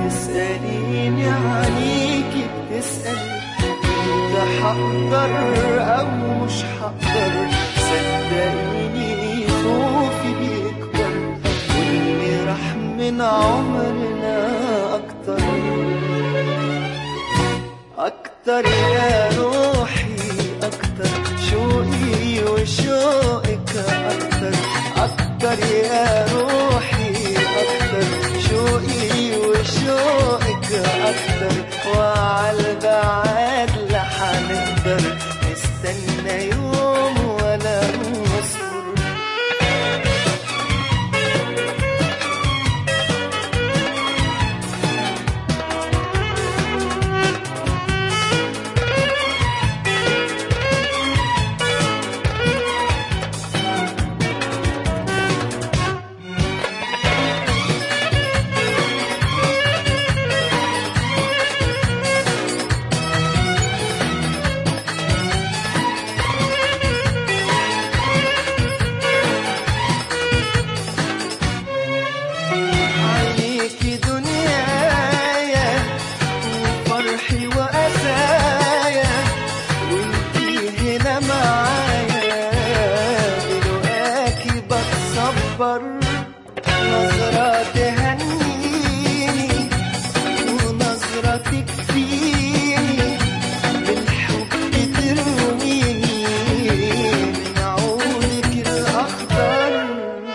تسأليني عليكي بتسألي انت حقدر او مش حقدر صدقيني خوفي بيكبر واللي راح من عمرنا اكتر اكتر يا روحي اكتر شوقي وشوقك اكتر اكتر يا روحي اكتر شوقي وشوقك اكتر وعلى البعاد لا حنقدر نستنى يوم ولا نصبر عليكي دنيايا وفرحي وأسايا وانتي هنا معايا دلوقتي بتصبر نظرة تهنيني ونظرة تكفيني بالحب ترميني من عودك الأخضر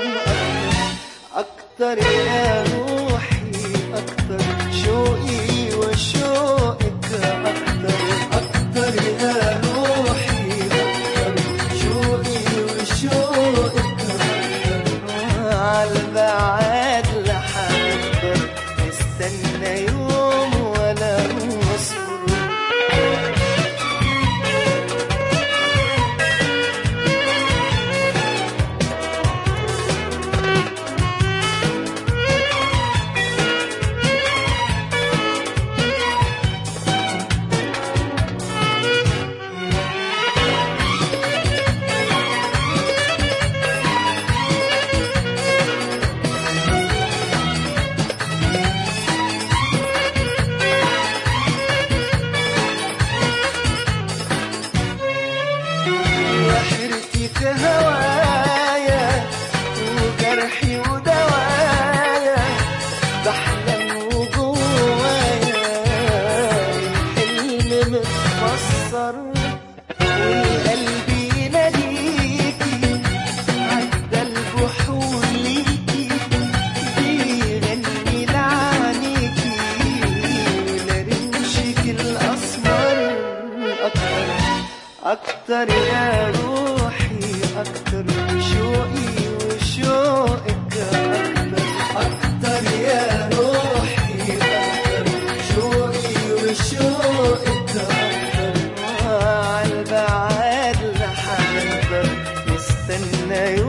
أكتر يا روحي أكتر شوقي وشوقك أكتر أكتر يا روحي أكتر شوقي وشوقك أكتر على البعاد لا حنقدر نستنى يوم ولا نصبر وحرتي في هوايا وجرحي ودوايا بحلم وجوايا الحلم متفسر والقلب يناديكي عدى البحور ليكي بيغني لعنيكي ولرمشك الأسمر أكتر أكتر يا روحي أكتر شوقي وشوقك أكتر أكتر يا روحي أكتر شوقي وشوقك أكتر وعالبعاد لا حنقدر نستنى